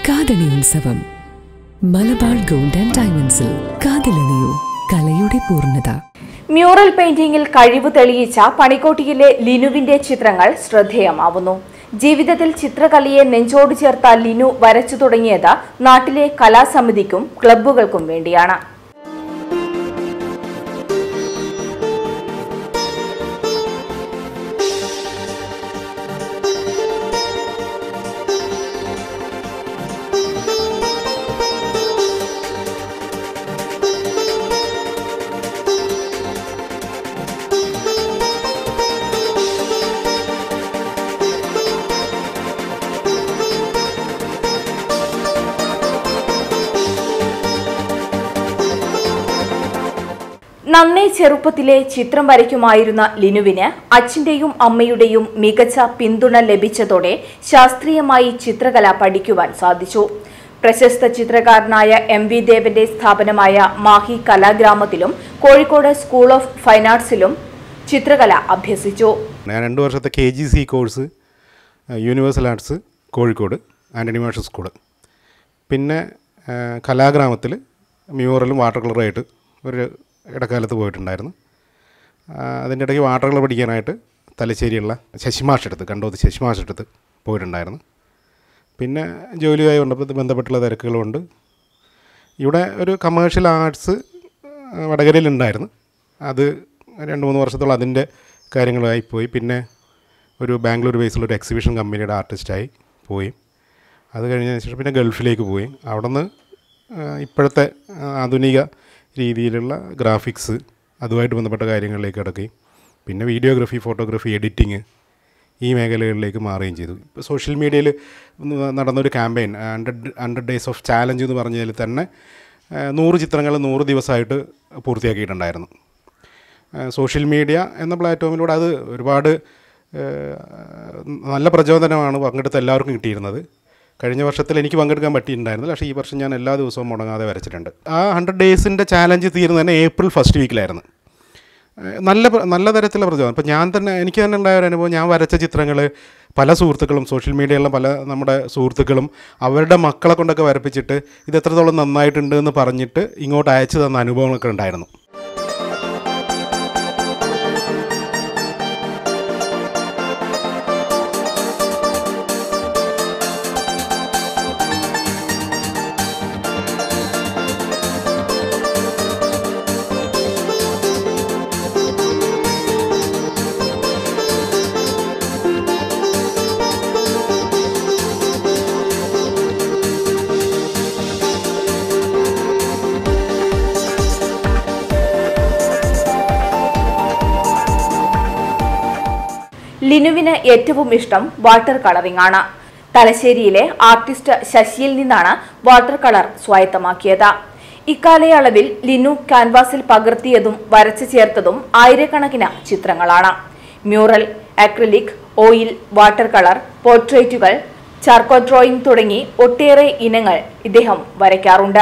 കാതണി ഉത്സവം Malabar gold and ഡയമണ്ട്സിൽ കാതിലണിയൂ കലയുടെ പൂർണ്ണത മ്യൂറൽ പെയിന്റിംഗിൽ കഴിവ് തെളിയിച്ച പണിക്കോട്ടിയിലെ ലിനുവിന്റെ ചിത്രങ്ങൾ ശ്രദ്ധേയമാവുന്നു ജീവിതത്തിൽ ചിത്രകലയെ നെഞ്ചോട് ചേർത്ത ലിനു വരച്ചു തുടങ്ങിയത് നാട്ടിലെ കലാസമിതിക്കും ക്ലബ്ബുകൾക്കും വേണ്ടിയാണ് നന്നേ ചെറുപ്പത്തിലെ ചിത്രം വരയ്ക്കുമായിരുന്ന ലിനുവിന് അച്ഛന്റെയും അമ്മയുടെയും മികച്ച പിന്തുണ ലഭിച്ചതോടെ ശാസ്ത്രീയമായി ചിത്രകല പഠിക്കുവാൻ സാധിച്ചു പ്രശസ്ത ചിത്രകാരനായ എം വി ദേവന്റെ സ്ഥാപനമായ മാഹി കലാഗ്രാമത്തിലും കോഴിക്കോട് സ്കൂൾ ഓഫ് ഫൈൻ ആർട്സിലും ചിത്രകല അഭ്യസിച്ചു ഞാൻ രണ്ട് വർഷത്തെ K G C course universal arts Kozhikode Antony മാഷ് സ്കൂള് പിന്നെ ആ, കലാഗ്രാമത്തിൽ മ്യൂറലും വാട്ടർ കളറായിട്ട് ഒരു ഇടക്കാലത്ത് പോയിട്ടുണ്ടായിരുന്നു ആ, അതിൻ്റെ ഇടയ്ക്ക് വാട്ടർ കളർ പഠിക്കാനായിട്ട് തലശ്ശേരിയുള്ള ശശിമാഷ് എടുത്ത് കണ്ടോത്ത് ശശിമാഷ് എടുത്ത് പോയിട്ടുണ്ടായിരുന്നു പിന്നെ ജോലിയുമായി ബന്ധപ്പെട്ട് ബന്ധപ്പെട്ടുള്ള തിരക്കുകളുണ്ട് ഇവിടെ ഒരു കമേഴ്ഷ്യൽ ആർട്സ് വടകരയിലുണ്ടായിരുന്നു അത് രണ്ട് മൂന്ന് വർഷത്തോളം അതിൻ്റെ കാര്യങ്ങളായി പോയി പിന്നെ ഒരു ബാംഗ്ലൂർ ബേസിലുള്ള ഒരു എക്സിബിഷൻ കമ്പനിയുടെ ആർട്ടിസ്റ്റായി പോയി അത് കഴിഞ്ഞതിന് ശേഷം പിന്നെ ഗൾഫിലേക്ക് പോയി അവിടെ നിന്ന് ഇപ്പോഴത്തെ ആ, ആധുനിക രീതിയിലുള്ള ഗ്രാഫിക്സ് അതുമായിട്ട് ബന്ധപ്പെട്ട കാര്യങ്ങളിലേക്ക് കിടക്കുകയും പിന്നെ വീഡിയോഗ്രഫി ഫോട്ടോഗ്രഫി എഡിറ്റിങ് ഈ മേഖലകളിലേക്ക് മാറുകയും ചെയ്തു ഇപ്പോൾ സോഷ്യൽ മീഡിയയിൽ നടന്നൊരു campaign hundred hundred days of challenge എന്ന് പറഞ്ഞതിൽ തന്നെ ആ, നൂറ് ചിത്രങ്ങൾ നൂറ് ദിവസമായിട്ട് പൂർത്തിയാക്കിയിട്ടുണ്ടായിരുന്നു ആ, സോഷ്യൽ മീഡിയ എന്ന പ്ലാറ്റ്ഫോമിലൂടെ അത് ഒരുപാട് ആ, നല്ല പ്രചോദനമാണ് പങ്കെടുത്ത എല്ലാവർക്കും കിട്ടിയിരുന്നത് കഴിഞ്ഞ വർഷത്തിൽ എനിക്ക് പങ്കെടുക്കാൻ പറ്റിയിട്ടുണ്ടായിരുന്നില്ല പക്ഷേ ഈ വർഷം ഞാൻ എല്ലാ ദിവസവും മുടങ്ങാതെ വരച്ചിട്ടുണ്ട് ആ ഹൺഡ്രഡ് ഡേയ്സിൻ്റെ ചാലഞ്ച് തീരുന്നത് തന്നെ ഏപ്രിൽ ഫസ്റ്റ് വീക്കിലായിരുന്നു ഏഹ് നല്ല പ്ര- നല്ല തരത്തിലുള്ള പ്രചോദനം ഇപ്പം ഞാൻ തന്നെ എനിക്ക് തന്നെ ഉണ്ടായ ഒരു അനുഭവം ഞാൻ വരച്ച ചിത്രങ്ങൾ പല സുഹൃത്തുക്കളും സോഷ്യൽ മീഡിയയിലുള്ള പല നമ്മുടെ സുഹൃത്തുക്കളും അവരുടെ മക്കളെ കൊണ്ടൊക്കെ വരപ്പിച്ചിട്ട് ഇത് എത്രത്തോളം നന്നായിട്ടുണ്ട് എന്ന് പറഞ്ഞിട്ട് ഇങ്ങോട്ട് അയച്ചു തന്ന അനുഭവങ്ങളൊക്കെ ഉണ്ടായിരുന്നു ലിനുവിന് ഏറ്റവും ഇഷ്ടം വാട്ടർ കളറിംഗ് ആണ് തലശ്ശേരിയിലെ ആർട്ടിസ്റ്റ് ശശിയിൽ നിന്നാണ് വാട്ടർ കളർ സ്വായത്തമാക്കിയത് ഇക്കാലയളവിൽ ലിനു ക്യാൻവാസിൽ പകർത്തിയതും വരച്ചു ചേർത്തതും ആയിരക്കണക്കിന് ചിത്രങ്ങളാണ് mural acrylic oil water colour പോർട്രേറ്റുകൾ ചാർക്കോ ഡ്രോയിങ് തുടങ്ങി ഒട്ടേറെ ഇനങ്ങൾ ഇദ്ദേഹം വരയ്ക്കാറുണ്ട്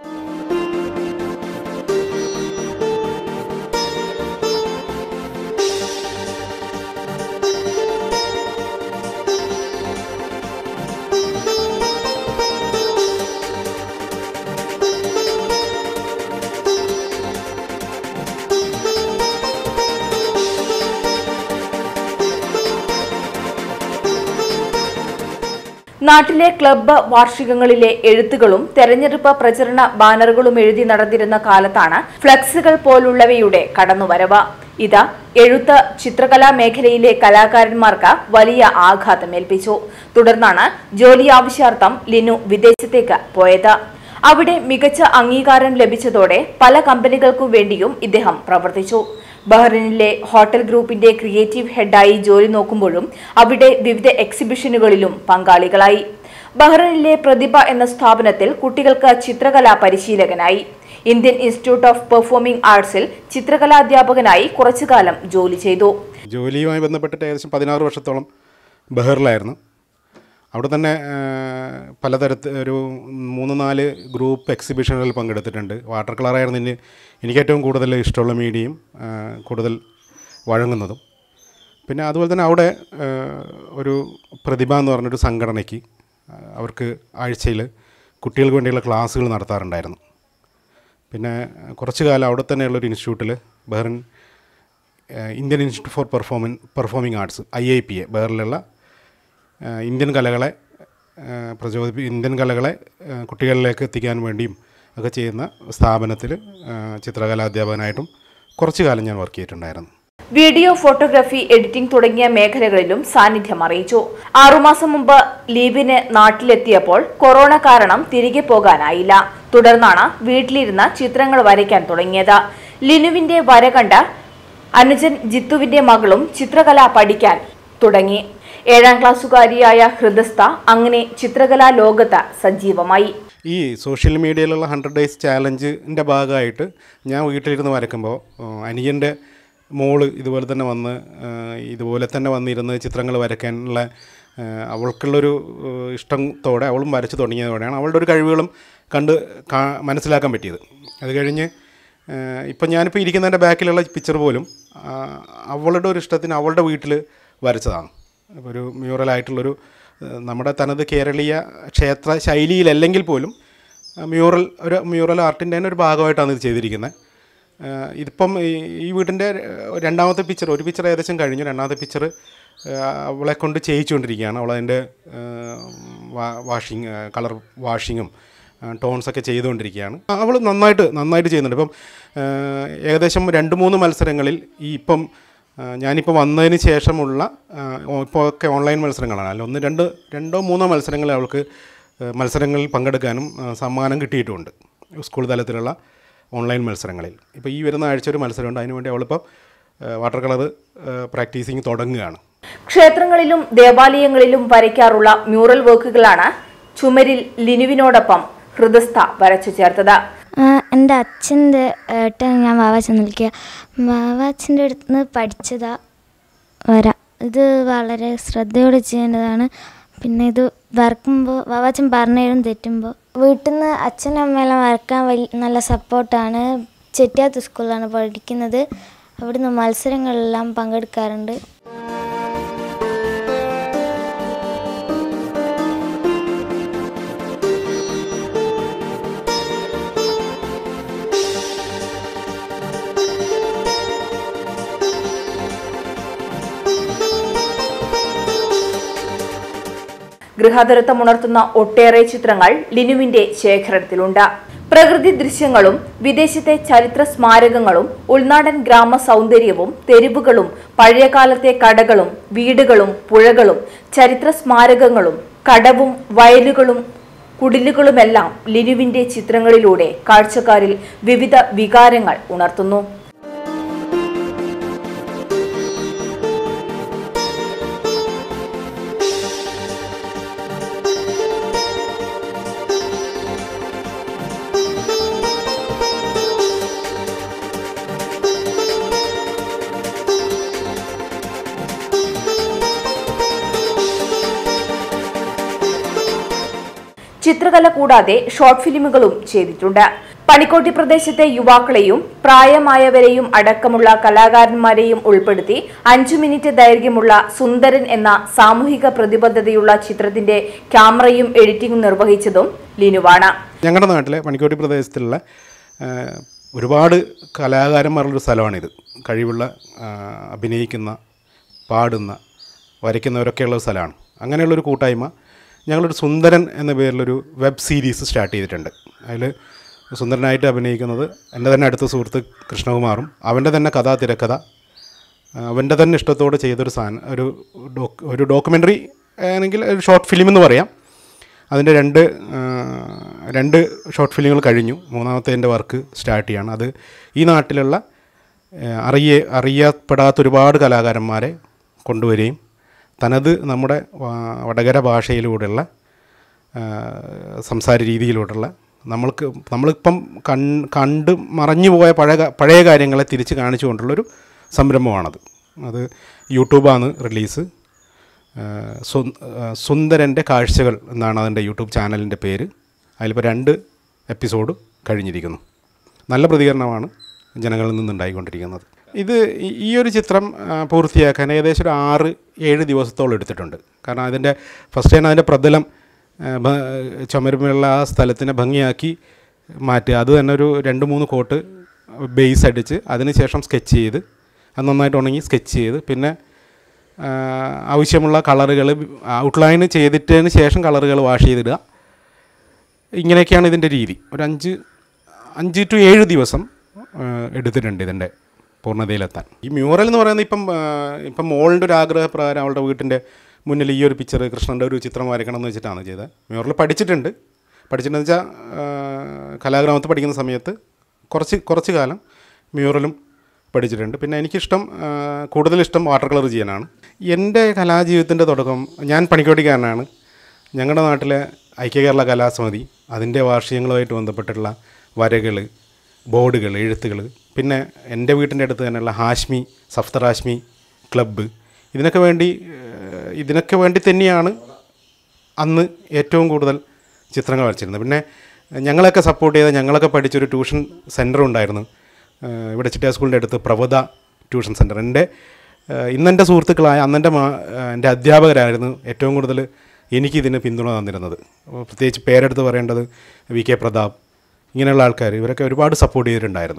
നാട്ടിലെ ക്ലബ്ബ് വാർഷികങ്ങളിലെ എഴുത്തുകളും തെരഞ്ഞെടുപ്പ് പ്രചരണ ബാനറുകളും എഴുതി നടന്നിരുന്ന കാലത്താണ് ഫ്ലക്സുകൾ പോലുള്ളവയുടെ കടന്നുവരവ് ഇത് എഴുത്ത് ചിത്രകലാ മേഖലയിലെ കലാകാരന്മാർക്ക് വലിയ ആഘാതമേൽപ്പിച്ചു തുടർന്നാണ് ജോലി ആവശ്യാർത്ഥം ലിനു വിദേശത്തേക്ക് പോയത് അവിടെ മികച്ച അംഗീകാരം ലഭിച്ചതോടെ പല കമ്പനികൾക്കു വേണ്ടിയും ഇദ്ദേഹം പ്രവർത്തിച്ചു ബഹ്റിനിലെ ഹോട്ടൽ ഗ്രൂപ്പിന്റെ ക്രിയേറ്റീവ് ഹെഡായി ജോലി നോക്കുമ്പോഴും അവിടെ വിവിധ എക്സിബിഷനുകളിലും പങ്കാളികളായി ബഹ്റിനിലെ പ്രതിഭ എന്ന സ്ഥാപനത്തിൽ കുട്ടികൾക്ക് ചിത്രകലാ പരിശീലകനായി ഇന്ത്യൻ ഇൻസ്റ്റിറ്റ്യൂട്ട് ഓഫ് പെർഫോമിംഗ് ആർട്സിൽ ചിത്രകലാധ്യാപകനായി കുറച്ചുകാലം ജോലി ചെയ്തു ജോലിയുമായി ബന്ധപ്പെട്ടിട്ട് ഏകദേശം പതിനാറ് വർഷത്തോളം ബഹറിലായിരുന്നു അവിടെ തന്നെ ആ, പലതരത്തിൽ ഒരു മൂന്ന് നാല് ഗ്രൂപ്പ് എക്സിബിഷനുകളിൽ പങ്കെടുത്തിട്ടുണ്ട് വാട്ടർ കളറായിരുന്നു ഇനി എനിക്ക് ഏറ്റവും കൂടുതൽ ഇഷ്ടമുള്ള മീഡിയയും ആ, കൂടുതൽ വഴങ്ങുന്നതും പിന്നെ അതുപോലെ തന്നെ അവിടെ ആ, ഒരു പ്രതിഭ എന്ന് പറഞ്ഞൊരു സംഘടനയ്ക്ക് ആ, അവർക്ക് ആഴ്ചയിൽ കുട്ടികൾക്ക് വേണ്ടിയുള്ള ക്ലാസ്സുകൾ നടത്താറുണ്ടായിരുന്നു പിന്നെ കുറച്ച് കാലം അവിടെ തന്നെയുള്ളൊരു ഇൻസ്റ്റിറ്റ്യൂട്ടിൽ ബഹ്റിൻ ഏഹ്, Indian institute for performing performing arts I I P A ബഹ്റിലുള്ള ഏഹ്, ഇന്ത്യൻ കലകളെ ഏഹ്, പ്രചോദിപ്പി ഇന്ത്യൻ കലകളെ ഏഹ്, കുട്ടികളിലേക്ക് എത്തിക്കാൻ വേണ്ടിയും ഒക്കെ ചെയ്യുന്ന സ്ഥാപനത്തിൽ ചിത്രകലാധ്യാപകനായിട്ടും കുറച്ച് കാലം ഞാൻ വർക്ക് ചെയ്തിട്ടുണ്ടായിരുന്നു വീഡിയോ ഫോട്ടോഗ്രാഫി എഡിറ്റിംഗ് തുടങ്ങിയ മേഖലകളിലും സാന്നിധ്യം അറിയിച്ചു ആറുമാസം മുമ്പ് ലീവിന് നാട്ടിലെത്തിയപ്പോൾ കൊറോണ കാരണം തിരികെ പോകാനായില്ല തുടർന്നാണ് വീട്ടിലിരുന്ന് ചിത്രങ്ങൾ വരയ്ക്കാൻ തുടങ്ങിയത് ലിനുവിന്റെ വര കണ്ട് അനുജൻ ജിത്തുവിന്റെ മകളും ചിത്രകല പഠിക്കാൻ തുടങ്ങി ഏഴാം ക്ലാസ്സുകാരിയായ ഹൃദസ്ഥ അങ്ങനെ ചിത്രകലാ ലോകത്ത് സജീവമായി ഈ സോഷ്യൽ മീഡിയയിലുള്ള ഹൺഡ്രഡ് ഡേയ്സ് ചാലഞ്ചിൻ്റെ ഭാഗമായിട്ട് ഞാൻ വീട്ടിലിരുന്ന് വരയ്ക്കുമ്പോൾ അനിയൻ്റെ മോള് ഇതുപോലെ തന്നെ വന്ന് ആ, ഇതുപോലെ തന്നെ വന്നിരുന്ന് ചിത്രങ്ങൾ വരയ്ക്കാനുള്ള ആ, അവൾക്കുള്ളൊരു ആ, ഇഷ്ടത്തോടെ അവളും വരച്ചു തുടങ്ങിയതോടെയാണ് അവളുടെ ഒരു കഴിവുകളും കണ്ട് കാ മനസ്സിലാക്കാൻ പറ്റിയത് അത് കഴിഞ്ഞ് ഇപ്പം ഞാനിപ്പോൾ ഇരിക്കുന്നതിൻ്റെ ബാക്കിലുള്ള പിക്ചർ പോലും ആ, അവളുടെ ഒരു ഇഷ്ടത്തിന് അവളുടെ വീട്ടിൽ വരച്ചതാണ് ഇപ്പോൾ ഒരു മ്യൂറലായിട്ടുള്ളൊരു ഏഹ്, നമ്മുടെ തനത് കേരളീയ ക്ഷേത്ര ശൈലിയിലല്ലെങ്കിൽ പോലും ആ, മ്യൂറൽ ഒരു മ്യൂറൽ ആർട്ടിൻ്റെ തന്നെ ഒരു ഭാഗമായിട്ടാണ് ഇത് ചെയ്തിരിക്കുന്നത് ഏഹ്, ഇതിപ്പം ഈ ഈ വീടിൻ്റെ രണ്ടാമത്തെ പിക്ചർ ഒരു പിക്ചർ ഏകദേശം കഴിഞ്ഞു രണ്ടാമത്തെ പിക്ചർ അവളെ കൊണ്ട് ചെയ്യിച്ചുകൊണ്ടിരിക്കുകയാണ് അവളതിൻ്റെ വാഷിങ് കളർ വാഷിങ്ങും ടോൺസൊക്കെ ചെയ്തുകൊണ്ടിരിക്കുകയാണ് അവൾ നന്നായിട്ട് നന്നായിട്ട് ചെയ്യുന്നുണ്ട് ഇപ്പം ഏഹ്, ഏകദേശം രണ്ട് മൂന്ന് മത്സരങ്ങളിൽ ഈ ഇപ്പം ആ, ഞാനിപ്പോൾ വന്നതിന് ശേഷമുള്ള ആ, ഓ- ഇപ്പോൾ ഒക്കെ ഓൺലൈൻ മത്സരങ്ങളാണ് അല്ല ഒന്ന് രണ്ട് രണ്ടോ മൂന്നോ മത്സരങ്ങളിൽ അവൾക്ക് ആ, മത്സരങ്ങളിൽ പങ്കെടുക്കാനും ആ, സമ്മാനം കിട്ടിയിട്ടുമുണ്ട് സ്കൂൾ തലത്തിലുള്ള ഓൺലൈൻ മത്സരങ്ങളിൽ ഇപ്പോൾ ഈ വരുന്ന ആഴ്ച ഒരു മത്സരമുണ്ട് അതിനുവേണ്ടി അവളിപ്പോൾ വാട്ടർ കളർ പ്രാക്ടീസിങ് തുടങ്ങുകയാണ് ക്ഷേത്രങ്ങളിലും ദേവാലയങ്ങളിലും വരയ്ക്കാറുള്ള മ്യൂറൽ വർക്കുകളാണ് ചുമരിൽ ലിനുവിനോടൊപ്പം ഹൃദസ്ഥ വരച്ചു ചേർത്തത് ആ, എൻ്റെ അച്ഛൻ്റെ ഏട്ടൻ ഞാൻ വാവാച്ചൻ വിളിക്കുക വാവാച്ചൻ്റെ അടുത്ത് നിന്ന് പഠിച്ചതാ വര ഇത് വളരെ ശ്രദ്ധയോടെ ചെയ്യേണ്ടതാണ് പിന്നെ ഇത് വരക്കുമ്പോൾ വാവാച്ചൻ പറഞ്ഞുതരും തെറ്റുമ്പോൾ വീട്ടിൽ നിന്ന് അച്ഛനും അമ്മയെല്ലാം വരക്കാൻ വലിയ നല്ല സപ്പോർട്ടാണ് ചെട്ടിയാത്ത് സ്കൂളിലാണ് പഠിക്കുന്നത് അവിടുന്ന് മത്സരങ്ങളെല്ലാം പങ്കെടുക്കാറുണ്ട് ഗൃഹാതുരത്വമുണർത്തുന്ന ഒട്ടേറെ ചിത്രങ്ങൾ ലിനുവിന്റെ ശേഖരത്തിലുണ്ട് പ്രകൃതി ദൃശ്യങ്ങളും വിദേശത്തെ ചരിത്ര സ്മാരകങ്ങളും ഉൾനാടൻ ഗ്രാമ സൗന്ദര്യവും തെരുവുകളും പഴയകാലത്തെ കടകളും വീടുകളും പുഴകളും ചരിത്ര സ്മാരകങ്ങളും കടവും വയലുകളും കുടിലുകളുമെല്ലാം ലിനുവിന്റെ ചിത്രങ്ങളിലൂടെ കാഴ്ചക്കാരിൽ വിവിധ വികാരങ്ങൾ ഉണർത്തുന്നു ചിത്രകല കൂടാതെ ഷോർട്ട് ഫിലിമുകളും ചെയ്തിട്ടുണ്ട് പണിക്കോട്ടി പ്രദേശത്തെ യുവാക്കളെയും പ്രായമായവരെയും അടക്കമുള്ള കലാകാരന്മാരെയും ഉൾപ്പെടുത്തി അഞ്ചു മിനിറ്റ് ദൈർഘ്യമുള്ള സുന്ദരൻ എന്ന സാമൂഹിക പ്രതിബദ്ധതയുള്ള ചിത്രത്തിന്റെ ക്യാമറയും എഡിറ്റിംഗും നിർവഹിച്ചതും ലിനുവാണ് ഞങ്ങളുടെ നാട്ടിലെ പണിക്കോട്ടി പ്രദേശത്തുള്ള ആ, ഒരുപാട് കലാകാരന്മാരുള്ളൊരു സ്ഥലമാണിത് കഴിവുള്ള ആ, അഭിനയിക്കുന്ന പാടുന്ന വരയ്ക്കുന്നവരൊക്കെയുള്ള ഒരു സ്ഥലമാണ് അങ്ങനെയുള്ളൊരു കൂട്ടായ്മ ഞങ്ങളൊരു സുന്ദരൻ എന്ന പേരിലൊരു വെബ് സീരീസ് സ്റ്റാർട്ട് ചെയ്തിട്ടുണ്ട് അതിൽ സുന്ദരനായിട്ട് അഭിനയിക്കുന്നത് എൻ്റെ തന്നെ അടുത്ത സുഹൃത്ത് കൃഷ്ണകുമാറും അവൻ്റെ തന്നെ കഥാ തിരക്കഥ അവൻ്റെ തന്നെ ഇഷ്ടത്തോടെ ചെയ്തൊരു സാധനം ഒരു ഡോക് ഒരു ഡോക്യുമെൻ്ററി ആണെങ്കിൽ ഒരു ഷോർട്ട് ഫിലിം എന്ന് പറയാം അതിൻ്റെ രണ്ട് ആ, രണ്ട് ഷോർട്ട് ഫിലിമുകൾ കഴിഞ്ഞു മൂന്നാമത്തെ എൻ്റെ വർക്ക് സ്റ്റാർട്ട് ചെയ്യാണ് അത് ഈ നാട്ടിലുള്ള ആ, അറിയ അറിയപ്പെടാത്ത ഒരുപാട് കലാകാരന്മാരെ കൊണ്ടുവരികയും തനത് നമ്മുടെ വാ- വടകര ഭാഷയിലൂടെയുള്ള ആ, സംസാര രീതിയിലൂടെയുള്ള നമ്മൾക്ക് നമ്മളിപ്പം കൺ കണ്ട് മറഞ്ഞു പോയ പഴയ കാ- പഴയ കാര്യങ്ങളെ തിരിച്ച് കാണിച്ചുകൊണ്ടുള്ളൊരു സംരംഭമാണത് അത് യൂട്യൂബാണ് റിലീസ് ആഹ് സു- ആഹ് സുന്ദരൻ്റെ കാഴ്ചകൾ എന്നാണ് അതിൻ്റെ യൂട്യൂബ് ചാനലിൻ്റെ പേര് അതിലിപ്പോൾ രണ്ട് എപ്പിസോഡ് കഴിഞ്ഞിരിക്കുന്നു നല്ല പ്രതികരണമാണ് ജനങ്ങളിൽ നിന്നുണ്ടായിക്കൊണ്ടിരിക്കുന്നത് ഇത് ഈ- ഈ ഒരു ചിത്രം ആ, പൂർത്തിയാക്കാൻ ഏകദേശം ഒരു ആറ് ഏഴ് ദിവസത്തോളം എടുത്തിട്ടുണ്ട് കാരണം അതിൻ്റെ ഫസ്റ്റ് തന്നെ അതിൻ്റെ പ്രതലം ആ, ഭ- ചുമരുമുള്ള ആ സ്ഥലത്തിനെ ഭംഗിയാക്കി മാറ്റുക അത് തന്നെ ഒരു രണ്ട് മൂന്ന് കോട്ട് ബേസ് അടിച്ച് അതിന് ശേഷം സ്കെച്ച് ചെയ്ത് അത് നന്നായിട്ട് ഉണങ്ങി സ്കെച്ച് ചെയ്ത് പിന്നെ ആ, ആവശ്യമുള്ള കളറുകൾ ഔട്ട്ലൈൻ ചെയ്തിട്ടതിന് ശേഷം കളറുകൾ വാഷ് ചെയ്തിടുക ഇങ്ങനെയൊക്കെയാണ് ഇതിൻ്റെ രീതി ഒരു അഞ്ച് അഞ്ച് ടു ഏഴ് ദിവസം ആ, എടുത്തിട്ടുണ്ട് ഇതിൻ്റെ പൂർണ്ണതയിലെത്താൻ ഈ മ്യൂറൽ എന്ന് പറയുന്നത് ഇപ്പം ആ, ഇപ്പം മോളുടെ ഒരു ആഗ്രഹപ്രകാരം അവളുടെ വീട്ടിൻ്റെ മുന്നിൽ ഈ ഒരു പിക്ചർ കൃഷ്ണൻ്റെ ഒരു ചിത്രം വരയ്ക്കണം എന്ന് വെച്ചിട്ടാണ് ചെയ്തത് മ്യൂറൽ പഠിച്ചിട്ടുണ്ട് പഠിച്ചിട്ടുണ്ടെന്ന് വെച്ചാൽ ആ, കലാഗ്രാമത്തിൽ പഠിക്കുന്ന സമയത്ത് കുറച്ച് കുറച്ച് കാലം മ്യൂറലും പഠിച്ചിട്ടുണ്ട് പിന്നെ എനിക്കിഷ്ടം ആ, കൂടുതലിഷ്ടം വാട്ടർ കളർ ചെയ്യാനാണ് എൻ്റെ കലാജീവിതത്തിൻ്റെ തുടക്കം ഞാൻ പണിക്കോട്ടിക്കാരനാണ് ഞങ്ങളുടെ നാട്ടിലെ ഐക്യ കേരള കലാസമിതി അതിൻ്റെ വാർഷികങ്ങളുമായിട്ട് ബന്ധപ്പെട്ടിട്ടുള്ള വരകൾ ബോർഡുകൾ എഴുത്തുകൾ പിന്നെ എൻ്റെ വീട്ടിൻ്റെ അടുത്ത് തന്നെയുള്ള ഹാഷ്മി സഫ്തർ ഹാഷ്മി ക്ലബ്ബ് ഇതിനൊക്കെ വേണ്ടി ഏഹ്, ഇതിനൊക്കെ വേണ്ടി തന്നെയാണ് അന്ന് ഏറ്റവും കൂടുതൽ ചിത്രങ്ങൾ വരച്ചിരുന്നത് പിന്നെ ഞങ്ങളൊക്കെ സപ്പോർട്ട് ചെയ്ത ഞങ്ങളൊക്കെ പഠിച്ചൊരു ട്യൂഷൻ സെൻറ്റർ ഉണ്ടായിരുന്നു ഏഹ് ഇവിടെ ചിറ്റ സ്കൂളിൻ്റെ അടുത്ത് പ്രഭത ട്യൂഷൻ സെൻറ്റർ എൻ്റെ ഏഹ് ഇന്നെൻ്റെ സുഹൃത്തുക്കളായ അന്നെൻ്റെ മാ ഏഹ് എൻ്റെ അധ്യാപകരായിരുന്നു ഏറ്റവും കൂടുതൽ എനിക്കിതിന് പിന്തുണ തന്നിരുന്നത് അപ്പോൾ പ്രത്യേകിച്ച് പേരെടുത്ത് പറയേണ്ടത് വി കെ പ്രതാപ് ഇങ്ങനെയുള്ള ആൾക്കാർ ഇവരൊക്കെ ഒരുപാട് സപ്പോർട്ട് ചെയ്തിട്ടുണ്ടായിരുന്നു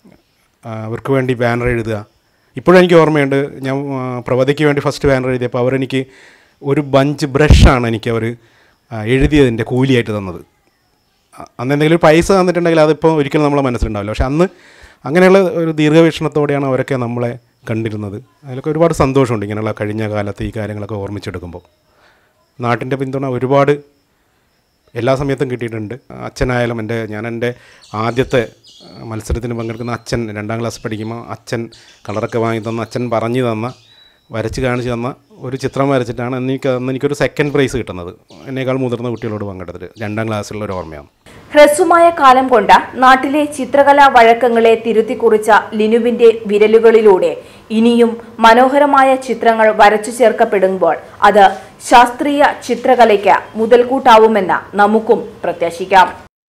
ആ, അവർക്ക് വേണ്ടി ബാനർ എഴുതുക ഇപ്പോഴും എനിക്ക് ഓർമ്മയുണ്ട് ഞാൻ ആ, പ്രവതിക്ക് വേണ്ടി ഫസ്റ്റ് ബാനർ എഴുതിയപ്പോൾ അവരെനിക്ക് ഒരു ബഞ്ച് ബ്രഷാണ് എനിക്ക് അവർ എഴുതിയതിൻ്റെ കൂലിയായിട്ട് തന്നത് അ- അന്ന് എന്തെങ്കിലും ഒരു പൈസ തന്നിട്ടുണ്ടെങ്കിൽ അതിപ്പോൾ ഒരിക്കലും നമ്മളെ മനസ്സിലുണ്ടാവില്ല പക്ഷെ അന്ന് അങ്ങനെയുള്ള ഒരു ദീർഘവീക്ഷണത്തോടെയാണ് അവരൊക്കെ നമ്മളെ കണ്ടിരുന്നത് അതിലൊക്കെ ഒരുപാട് സന്തോഷമുണ്ട് ഇങ്ങനെയുള്ള കഴിഞ്ഞ കാലത്ത് ഈ കാര്യങ്ങളൊക്കെ ഓർമ്മിച്ചെടുക്കുമ്പോൾ നാട്ടിൻ്റെ പിന്തുണ ഒരുപാട് എല്ലാ സമയത്തും കിട്ടിയിട്ടുണ്ട് അച്ഛനായാലും എൻ്റെ ഞാൻ എൻ്റെ ആദ്യത്തെ ആ, മത്സരത്തിന് പങ്കെടുക്കുന്ന അച്ഛൻ രണ്ടാം ക്ലാസ് പഠിക്കുമ്പോൾ അച്ഛൻ കളറൊക്കെ വാങ്ങി തന്ന അച്ഛൻ പറഞ്ഞു തന്ന വരച്ച് കാണിച്ചു തന്ന ഒരു ചിത്രം വരച്ചിട്ടാണ് എനിക്ക് അന്ന് എനിക്കൊരു സെക്കൻഡ് പ്രൈസ് കിട്ടുന്നത് എന്നേക്കാൾ മുതിർന്ന കുട്ടികളോട് പങ്കെടുത്തിട്ട് രണ്ടാം ക്ലാസ്സിലുള്ള ഒരു ഓർമ്മയാണ് ഹ്രസ്വമായ കാലം കൊണ്ട് നാട്ടിലെ ചിത്രകലാ വഴക്കങ്ങളെ തിരുത്തി കുറിച്ച ലിനുവിന്റെ വിരലുകളിലൂടെ ഇനിയും മനോഹരമായ ചിത്രങ്ങൾ വരച്ചു ചേർക്കപ്പെടുമ്പോൾ അത് ശാസ്ത്രീയ ചിത്രകലയ്ക്ക് മുതൽക്കൂട്ടാവുമെന്ന് നമുക്കും പ്രത്യാശിക്കാം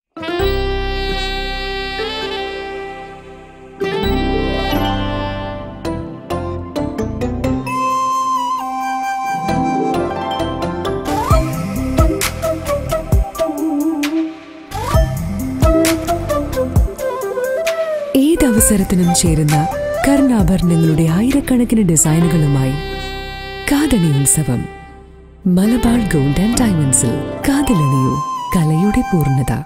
ഏതവസരത്തിനും ചേരുന്ന കർണാഭരണങ്ങളുടെ ആയിരക്കണക്കിന് ഡിസൈനുകളുമായി കാതണി ഉത്സവം മലബാർ ഗോൾഡ് ആൻഡ് ഡയമണ്ട്സിൽ കാതിലണിയൂ കലയുടെ പൂർണ്ണത